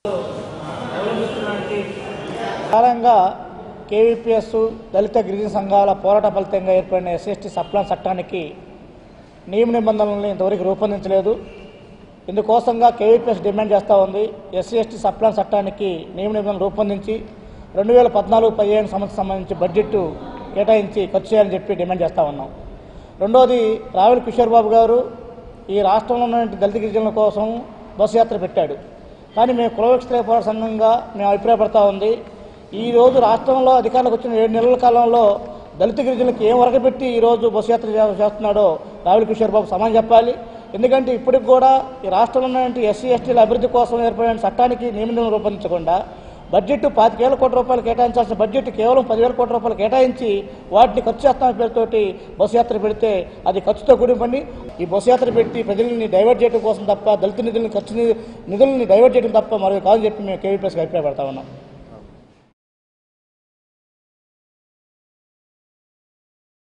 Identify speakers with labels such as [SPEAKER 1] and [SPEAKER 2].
[SPEAKER 1] ప్రధానంగా కేవీపీఎస్ దళిత గిరిజన సంఘాల పోరాట ఫలితంగా ఏర్పడిన ఎస్సీఎస్టీ సప్లాన్ చట్టానికి నియమ నిబంధనలను ఇంతవరకు రూపొందించలేదు ఇందుకోసంగా కేవీపీఎస్ డిమాండ్ చేస్తూ ఉంది ఎస్సీ ఎస్టీ సప్లాన్ చట్టానికి నియమ నిబంధనలు రూపొందించి రెండు వేల పద్నాలుగు పదిహేను సంవత్సరం సంబంధించి బడ్జెట్ కేటాయించి ఖర్చు చేయాలని చెప్పి డిమాండ్ చేస్తూ ఉన్నాం రెండోది రావుల కిషోర్ బాబు గారు ఈ రాష్ట్రంలో ఉన్నటువంటి దళిత గిరిజనుల కోసం బస్సు యాత్ర పెట్టాడు కానీ మేము కులవిక్ష పోరాట సంఘంగా మేము అభిప్రాయపడతా ఉంది ఈ రోజు రాష్ట్రంలో అధికారులకు వచ్చిన ఏడు నెలల కాలంలో దళిత గిరిజనులకు ఏం వరకబెట్టి ఈ రోజు బస్సు యాత్ర చే- చేస్తున్నాడో రావుల కిషోర్ బాబు సమానం చెప్పాలి ఎందుకంటే ఇప్పటికి కూడా ఈ రాష్ట్రంలో ఉన్నటువంటి ఎస్సీ ఎస్టీల అభివృద్ధి కోసం ఏర్పడిన చట్టానికి నియమం రూపొందించకుండా బడ్జెట్ పాతికేల కోట్ల రూపాయలు కేటాయించాల్సిన బడ్జెట్ కేవలం పదివేల కోట్ల రూపాయలు కేటాయించి వాటిని ఖర్చు చేస్తామని పేరుతోటి బస్సు యాత్ర పెడితే అది ఖర్చుతో కూడిన పని ఈ బస్సు యాత్ర పెట్టి ప్రజల్ని డైవర్ట్ చేయడం కోసం తప్ప దళిత నిధులను ఖర్చు ని- నిధులని డైవర్ట్ చేయడం తప్ప మరొక కాదని చెప్పి మేము కేవీపీఎస్కి అభిప్రాయపడతా ఉన్నాం